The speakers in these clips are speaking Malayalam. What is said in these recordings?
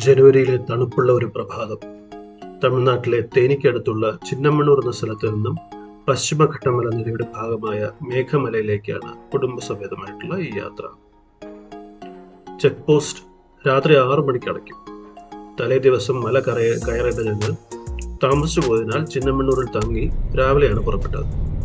ജനുവരിയിലെ തണുപ്പുള്ള ഒരു പ്രഭാതം തമിഴ്നാട്ടിലെ തേനിക്കടുത്തുള്ള ചിന്നമ്മണ്ണൂർ എന്ന സ്ഥലത്ത് നിന്നും പശ്ചിമഘട്ട മലനിരയുടെ ഭാഗമായ മേഘമലയിലേക്കാണ് കുടുംബസമേതമായിട്ടുള്ള ഈ യാത്ര ചെക്ക് പോസ്റ്റ് രാത്രി ആറു മണിക്ക് അടയ്ക്കും തലേ ദിവസം മല കറയ കയറേണ്ട ഞങ്ങൾ താമസിച്ചു പോയതിനാൽ ചിന്നമണ്ണൂരിൽ തങ്ങി രാവിലെയാണ് പുറപ്പെട്ടത്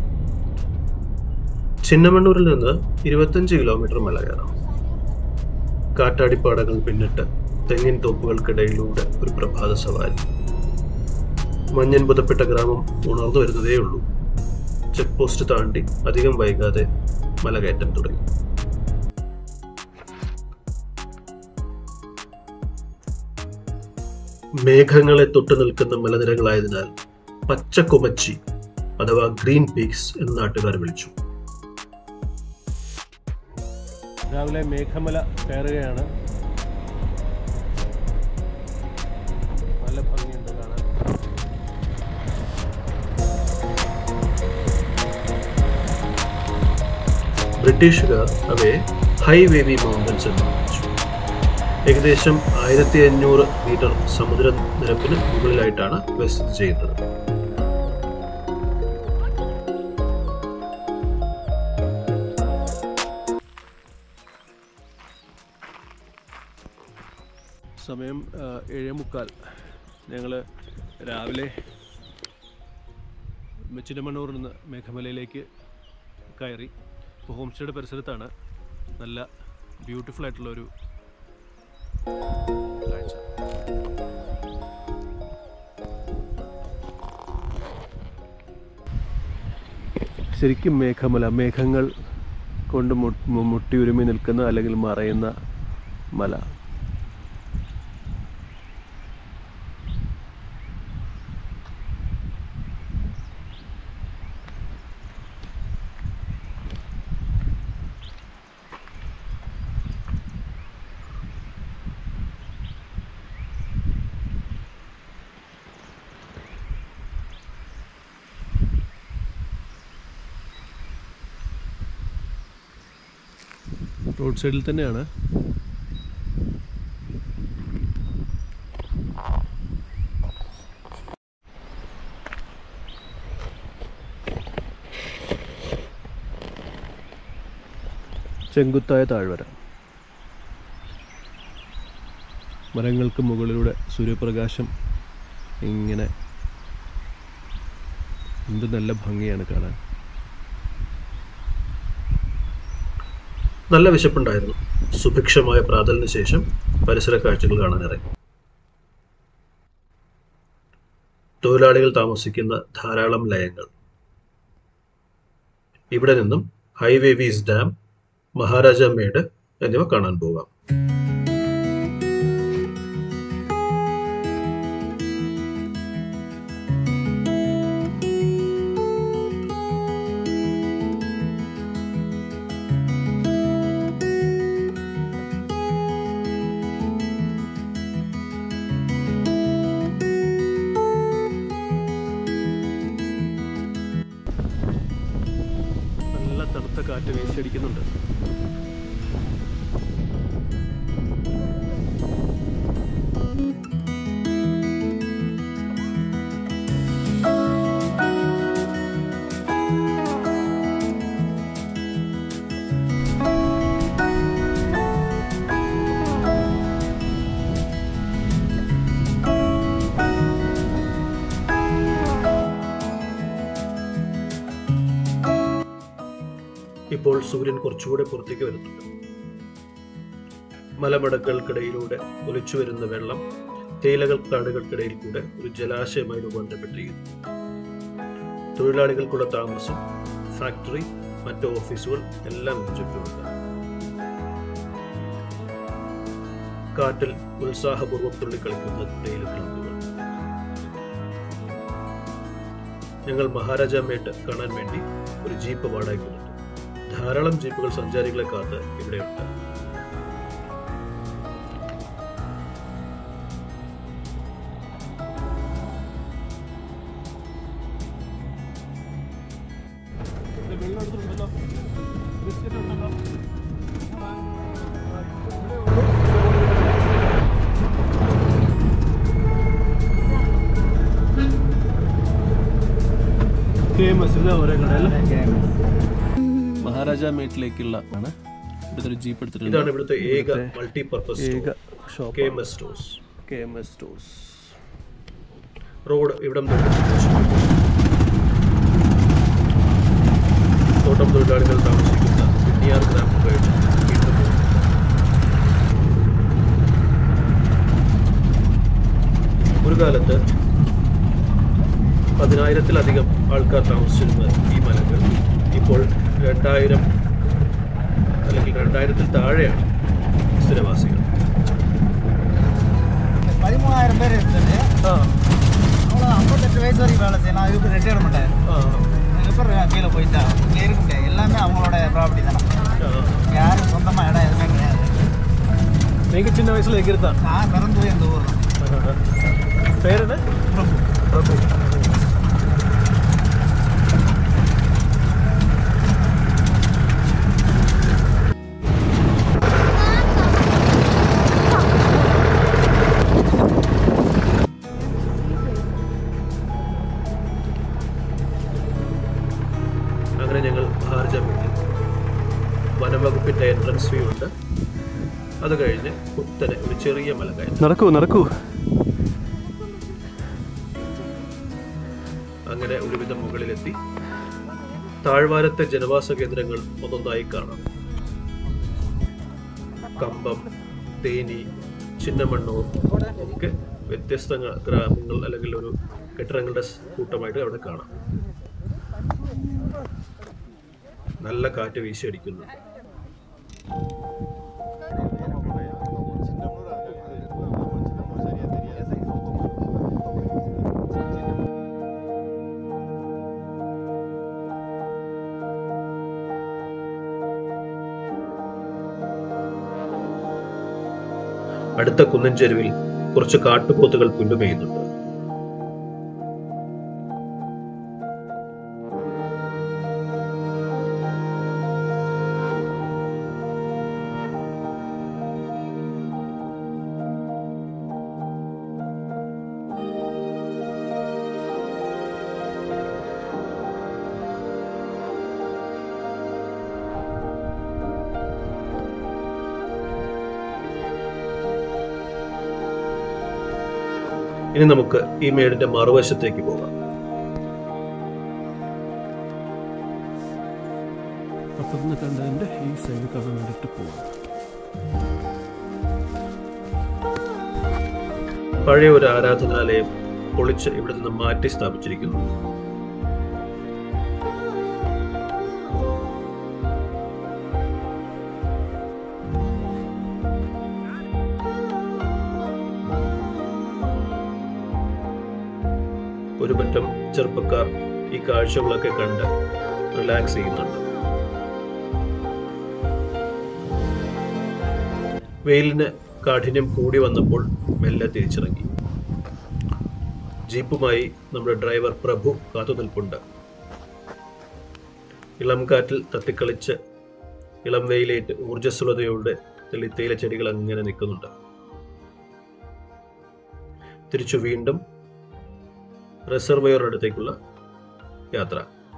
ചിന്നമണ്ണൂരിൽ നിന്ന് ഇരുപത്തഞ്ച് കിലോമീറ്റർ മല കയറാം കാറ്റാടിപ്പാടകൾ പിന്നിട്ട് തെങ്ങിൻ തോപ്പുകൾക്കിടയിലൂടെ ഒരു പ്രഭാത സവാരി മഞ്ഞൻ പുതപ്പെട്ട ഗ്രാമം ഉണർന്നു വരുന്നതേ ഉള്ളൂ ചെക്ക് പോസ്റ്റ് താണ്ടി അധികം വൈകാതെ മലകയറ്റം തുടങ്ങി മേഘങ്ങളെ തൊട്ടു നിൽക്കുന്ന മലനിരകളായതിനാൽ പച്ചക്കുമച്ചി അഥവാ ഗ്രീൻ പീക്സ് എന്ന് നാട്ടുകാർ വിളിച്ചു രാവിലെ മേഘമല കയറുകയാണ് നല്ല ഭംഗിയുണ്ട് കാണാൻ ബ്രിട്ടീഷുകാർ അവയെ ഹൈ വേവി മൗണ്ടൻസ് എന്ന് വിളിച്ചു ഏകദേശം ആയിരത്തി അഞ്ഞൂറ് മീറ്റർ സമുദ്ര നിരപ്പിന് മുകളിലായിട്ടാണ് ഇവ സ്ഥിതി ചെയ്യുന്നത് സമയം ആ, ഏഴേ മുക്കാൽ ഞങ്ങൾ രാവിലെ ചിന്നമണ്ണൂരിൽ നിന്ന് മേഘമലയിലേക്ക് കയറി ഇപ്പോൾ ഹോം സ്റ്റേയുടെ പരിസരത്താണ് നല്ല ബ്യൂട്ടിഫുൾ ആയിട്ടുള്ള ഒരു കാഴ്ച ശരിക്കും മേഘമല മേഘങ്ങൾ കൊണ്ട് മു- മു- മുട്ടിയുരുമി നിൽക്കുന്ന അല്ലെങ്കിൽ മറയുന്ന മല റോഡ് സൈഡിൽ തന്നെയാണ് ചെങ്കുത്തായ താഴ്വര മരങ്ങൾക്ക് മുകളിലൂടെ സൂര്യപ്രകാശം ഇങ്ങനെ എന്ത് നല്ല ഭംഗിയാണ് കാണാൻ നല്ല വിശപ്പുണ്ടായിരുന്നു സുഭിക്ഷമായ പ്രാതലിന് ശേഷം പരിസര കാഴ്ചകൾ കാണാനിറങ്ങി തൊഴിലാളികൾ താമസിക്കുന്ന ധാരാളം ലയങ്ങൾ ഇവിടെ നിന്നും ഹൈവേവീസ് ഡാം മഹാരാജ മേട് എന്നിവ കാണാൻ പോകാം നല്ല തണുത്ത കാറ്റ് വീശിയടിക്കുന്നുണ്ട് ഇപ്പോൾ സൂര്യൻ കുറച്ചുകൂടെ പുറത്തേക്ക് വരുന്നുണ്ട് മലമടക്കുകൾക്കിടയിലൂടെ ഒലിച്ചു വരുന്ന വെള്ളം തേയിലകൾ കാടുകൾക്കിടയിൽ കൂടെ ഒരു ജലാശയമായി രൂപാന്തരപ്പെട്ടിരിക്കുന്നു തൊഴിലാളികൾക്കുള്ള താമസം ഫാക്ടറി മറ്റ് ഓഫീസുകൾ എല്ലാം ഇതിന് ചുറ്റുമുണ്ട് കാറ്റിൽ ഉത്സാഹപൂർവ്വം തുള്ളിക്കളിക്കുന്ന തേയില ക്ലബുകൾ ഞങ്ങൾ മഹാരാജ മേട്ട് കാണാൻ വേണ്ടി ഒരു ജീപ്പ് വാടകയ്ക്കുന്നുണ്ട് ധാരാളം ജീപ്പുകൾ സഞ്ചാരികളെ കാത്ത് ഇവിടെയുണ്ട് കെ എം എസ് ഇത് ഓരോ കടയല്ലേ മഹാരാജ മേട്ടിലേക്കുള്ള ആണ് ഇവിടുത്തെ ഒരു ജീപ്പ് എടുത്തിട്ടുണ്ട് ഇതാണ് ഇവിടുത്തെ ഏക മൾട്ടി പർപ്പസ് ഏക shop K M S stores K M S stores road ഇവിടം തൊട്ട് തോട്ടം തൊഴിലാളികൾ താമസിക്കുന്ന പിന്നിയാർ ഗ്രാമമായിട്ട് വീണ്ടും പോകുന്നു. ഒരു കാലത്ത് പതിനായിരത്തിലധികം ആൾക്കാർ താമസിച്ചിരുന്ന ഈ മലകൾ ഇപ്പോൾ രണ്ടായിരം അല്ലെങ്കിൽ രണ്ടായിരത്തിൽ താഴെയാണ് സ്ഥിരവാസികൾ பதிமூணாயிரம் பேர் இருந்தது ആ அவ்வளோ ஐம்பத்தெட்டு வயசு வரைக்கும் வேலை செய்யலாம் அதுக்கு ரிட்டையர்மெண்ட் ஆயிரும் ആ அதுக்கப்புறம் கீழே போயிட்டா இங்கே இருக்க முடியாது எல்லாமே அவங்களோட ப்ராப்பர்ட்டி தானே ആ யாரும் சொந்தமாக இடம் எதுவுமே கிடையாது നിങ്ങൾക്ക് ചിന്ന വയസ്സിൽ എങ്കിരുത്താ நான் பிறந்தது இந்த ஊர் தான் പേരെന്നെ பிரபு പ്രഭു അങ്ങനെ ഞങ്ങൾ മഹാർജാമിൽ വനംവകുപ്പിന്റെ എൻട്രൻസ് വ്യൂ ഉണ്ട് അത് കഴിഞ്ഞ് കുത്തനെ ഒരു ചെറിയ മല കയറ്റം നടക്കൂ നടക്കൂ അങ്ങനെ ഒരുവിധം മുകളിലെത്തി താഴ്വാരത്തെ ജനവാസ കേന്ദ്രങ്ങൾ ഒന്നൊന്നായി കാണാം കമ്പം തേനി ചിന്നമണ്ണൂർ ഒക്കെ വ്യത്യസ്ത ഗ്രാമങ്ങൾ അല്ലെങ്കിൽ ഒരു കെട്ടിടങ്ങളുടെ സ് കൂട്ടമായിട്ട് അവിടെ കാണാം നല്ല കാറ്റ് വീശിയടിക്കുന്നു അടുത്ത കുന്നൻ ചെരുവിൽ കുറച്ച് കാട്ടുപോത്തുകൾ പുല്ലുമേയുന്നുണ്ട് ഇനി നമുക്ക് ഈ മേടിന്റെ മറുവശത്തേക്ക് പോകാം അപ്പം നിന്ന് കണ്ടതിൻ്റെ ഈ സൈഡ് കാണാൻ വേണ്ടിയിട്ട് പോവാം പഴയ ഒരു ആരാധനാലയം പൊളിച്ച് ഇവിടെ നിന്ന് മാറ്റി സ്ഥാപിച്ചിരിക്കുന്നു ഒരു പറ്റം ചെറുപ്പക്കാർ ഈ കാഴ്ചകളൊക്കെ കണ്ട് റിലാക്സ് ചെയ്യുന്നുണ്ട് വെയിലിന് കാഠിന്യം കൂടി വന്നപ്പോൾ മെല്ലെ തിരിച്ചിറങ്ങി ജീപ്പുമായി നമ്മുടെ ഡ്രൈവർ പ്രഭു കാത്തുനിൽപ്പുണ്ട് ഇളം കാറ്റിൽ തട്ടിക്കളിച്ച് ഇളം വെയിലേറ്റ് ഊർജ്ജസ്വലതയോടെ തെളിത്തയിലെ ചെടികൾ അങ്ങനെ നിൽക്കുന്നുണ്ട് തിരിച്ചു വീണ്ടും റിസർവയർ അടുത്തേക്കുള്ള യാത്ര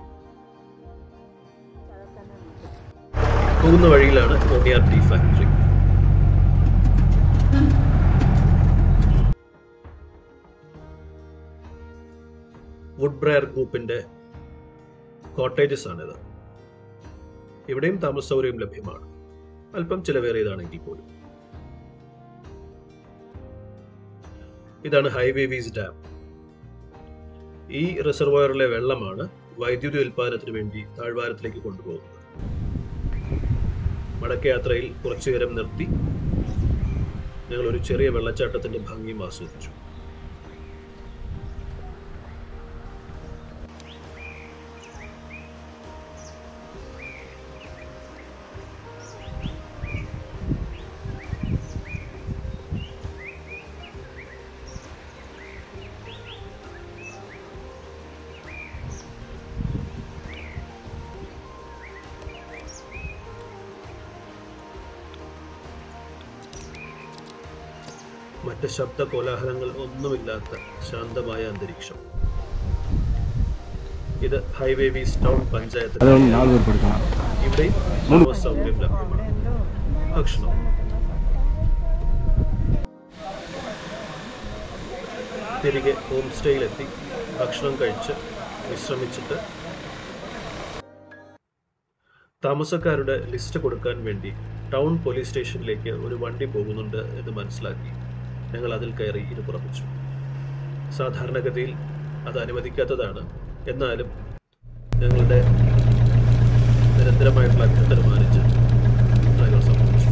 പോകുന്ന വഴിയിലാണ് Moniyar tea factory wood briar ഗ്രൂപ്പിന്റെ കോട്ടേജസ് ആണിത് ഇവിടെയും താമസ സൗകര്യം ലഭ്യമാണ് അല്പം ചിലവേറിയതാണെങ്കിൽ പോലും ഇതാണ് ഹൈവേ വീസ് ഡാം ഈ റിസർവോയറിലെ വെള്ളമാണ് വൈദ്യുതി ഉൽപാദനത്തിന് വേണ്ടി താഴ്വാരത്തിലേക്ക് കൊണ്ടുപോകുന്നത് മടക്കയാത്രയിൽ കുറച്ചു നേരം നിർത്തി ഞങ്ങൾ ഒരു ചെറിയ വെള്ളച്ചാട്ടത്തിന്റെ ഭംഗിയും ആസ്വദിച്ചു മറ്റ് ശബ്ദ കോലാഹലങ്ങൾ ഒന്നുമില്ലാത്ത ശാന്തമായ അന്തരീക്ഷം ഇത് ഹൈവേ വീസ് ടൗൺ പഞ്ചായത്ത് അത് നാല് പേർക്ക് എടുക്കണം ഇവിടെ താമസ സൗകര്യം ലഭ്യമാണ് ഭക്ഷണം തിരികെ ഹോം സ്റ്റേയിലെത്തി ഭക്ഷണം കഴിച്ച് വിശ്രമിച്ചിട്ട് താമസക്കാരുടെ ലിസ്റ്റ് കൊടുക്കാൻ വേണ്ടി ടൗൺ പോലീസ് സ്റ്റേഷനിലേക്ക് ഒരു വണ്ടി പോകുന്നുണ്ട് എന്ന് മനസ്സിലാക്കി ഞങ്ങൾ അതിൽ കയറി ഇരുപുറപ്പിച്ചു സാധാരണഗതിയിൽ അത് അനുവദിക്കാത്തതാണ് എന്നാലും ഞങ്ങളുടെ നിരന്തരമായിട്ടുള്ള അഭ്യർത്ഥന മാനിച്ച് ഡ്രൈവർ സമ്മതിച്ചു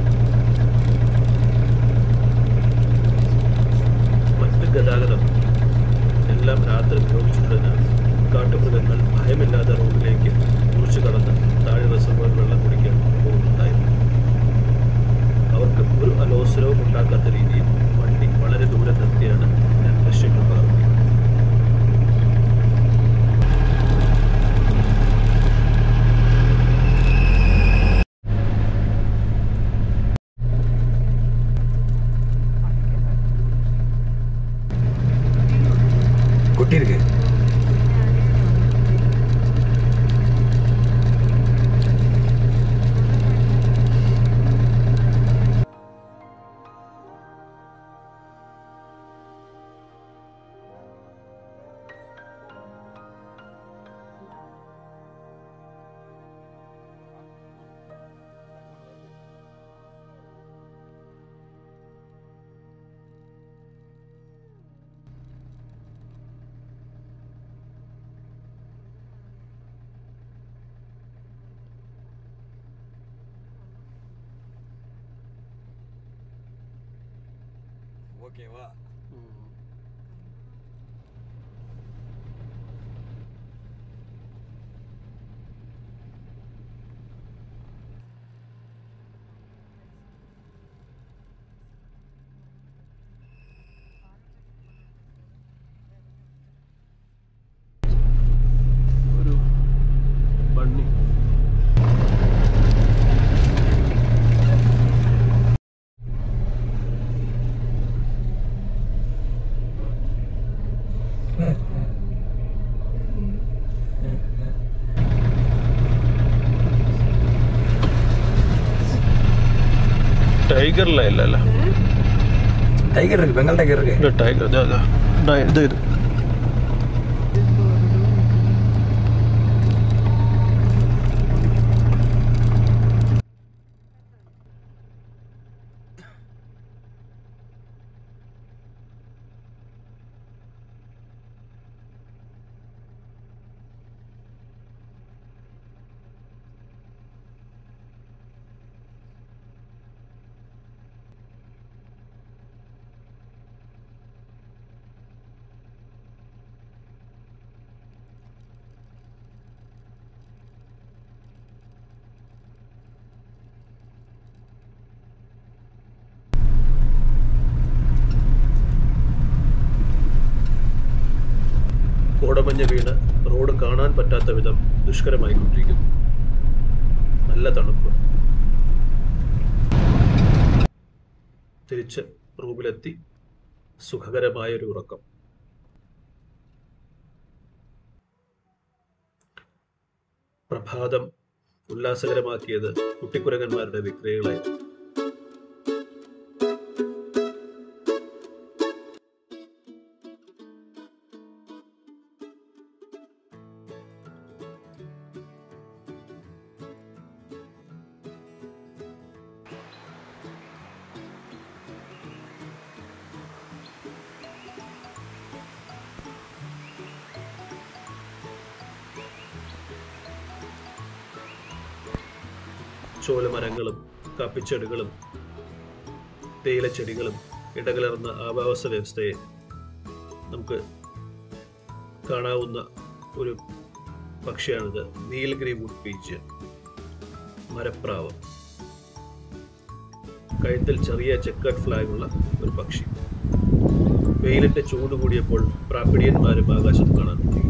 മറ്റ് ഗതാഗതം എല്ലാം രാത്രി ഉപയോഗിച്ചിട്ടുള്ളതിനാൽ കാട്ടുമൃഗങ്ങൾ ഭയമില്ലാതെ റോഡിലേക്ക് മുറിച്ചു കടന്ന് താഴെ റിസർവർ വെള്ളം കുടിക്കാൻ പോകുന്നുണ്ടായിരുന്നു അവർക്ക് ഒരു അലോസരവും ഉണ്ടാക്കാത്ത രീതിയിൽ വണ്ടി വളരെ ദൂരെ നിർത്തിയാണ് ഞാൻ ദൃശ്യങ്ങൾ പകർന്നത് குட்டி இருக்கு ஓகேவா ഒരു ബണ്ണി ടൈഗറിലെ ഇല്ലല്ല டைகர் இருக்கு பெங்கால் டைகர் இருக்கு ഇത് ടൈഗർ ഇത് അതാ. ദാ ഇത് ഇത് കോടമഞ്ഞ് വീണ് റോഡ് കാണാൻ പറ്റാത്ത വിധം ദുഷ്കരമായിക്കൊണ്ടിരിക്കുന്നു നല്ല തണുപ്പ് തിരിച്ച് റൂമിലെത്തി സുഖകരമായൊരു ഉറക്കം പ്രഭാതം ഉല്ലാസകരമാക്കിയത് കുട്ടിക്കുരങ്ങന്മാരുടെ വിക്രിയകളായിരുന്നു ചോലമരങ്ങളും കാപ്പിച്ചെടികളും തേയിലച്ചെടികളും ഇടകലർന്ന ആവാസ വ്യവസ്ഥയെ നമുക്ക് കാണാവുന്ന ഒരു പക്ഷിയാണിത് നീലഗിരി വുഡ് പീച്ച് മരപ്രാവ് കഴുത്തിൽ ചെറിയ ചെക്കഡ് ഫ്ലാഗ് ഉള്ള ഒരു പക്ഷി വെയിലിന്റെ ചൂട് കൂടിയപ്പോൾ പ്രാപ്പിടിയന്മാരും ആകാശത്ത് കാണാൻ തുടങ്ങി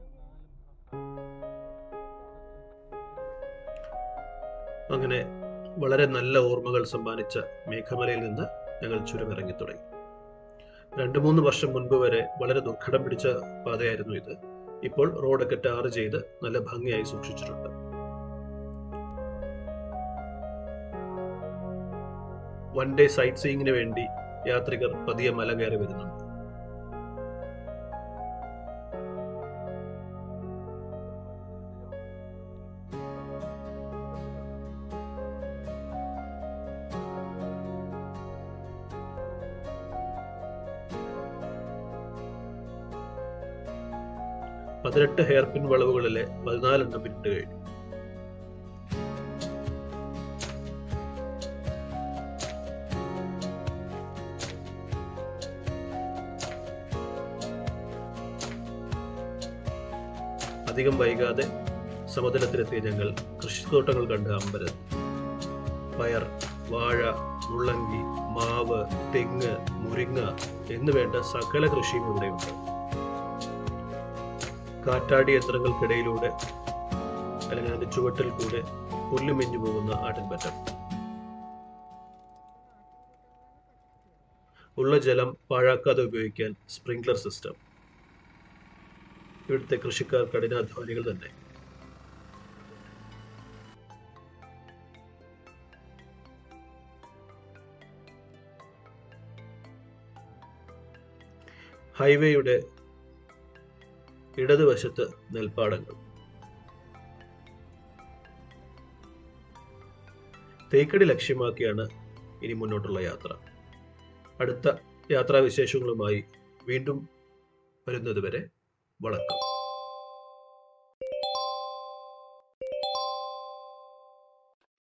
അങ്ങനെ വളരെ നല്ല ഓർമ്മകൾ സമ്മാനിച്ച മേഘമലയിൽ നിന്ന് ഞങ്ങൾ ചുരമിറങ്ങി തുടങ്ങി രണ്ടു മൂന്ന് വർഷം മുൻപ് വരെ വളരെ ദുർഘടം പിടിച്ച പാതയായിരുന്നു ഇത് ഇപ്പോൾ റോഡൊക്കെ ടാർ ചെയ്ത് നല്ല ഭംഗിയായി സൂക്ഷിച്ചിട്ടുണ്ട് വൺ ഡേ സൈറ്റ് സീയിങ്ങിന് വേണ്ടി യാത്രികർ പതിയെ മല കയറി വരുന്നുണ്ട് പതിനെട്ട് ഹെയർപിൻ വളവുകളിലെ പതിനാലെണ്ണം പിന്നിട്ട് കഴിഞ്ഞു അധികം വൈകാതെ സമതലത്തിലെത്തിയ ഞങ്ങൾ കൃഷിത്തോട്ടങ്ങൾ കണ്ട് അമ്പരന്നു പയർ വാഴ മുള്ളങ്കി മാവ് തെങ്ങ് മുരിങ്ങ എന്നു വേണ്ട സകല കൃഷിയും ഇവിടെയുണ്ട് കാറ്റാടി യന്ത്രങ്ങൾക്കിടയിലൂടെ അല്ലെങ്കിൽ അതിന്റെ ചുവട്ടിൽ കൂടെ പുല്ല് മെഞ്ഞു പോകുന്ന ആട്ടിൻപറ്റം ഉള്ള ജലം പാഴാക്കാതെ ഉപയോഗിക്കാൻ സ്പ്രിംഗ്ലർ സിസ്റ്റം ഇവിടുത്തെ കൃഷിക്കാർ കഠിനാധ്വാനികൾ തന്നെ ഹൈവേയുടെ ഇടതുവശത്ത് നെൽപ്പാടങ്ങൾ തേക്കടി ലക്ഷ്യമാക്കിയാണ് ഇനി മുന്നോട്ടുള്ള യാത്ര അടുത്ത യാത്രാവിശേഷങ്ങളുമായി വീണ്ടും വരുന്നതുവരെ വണക്കം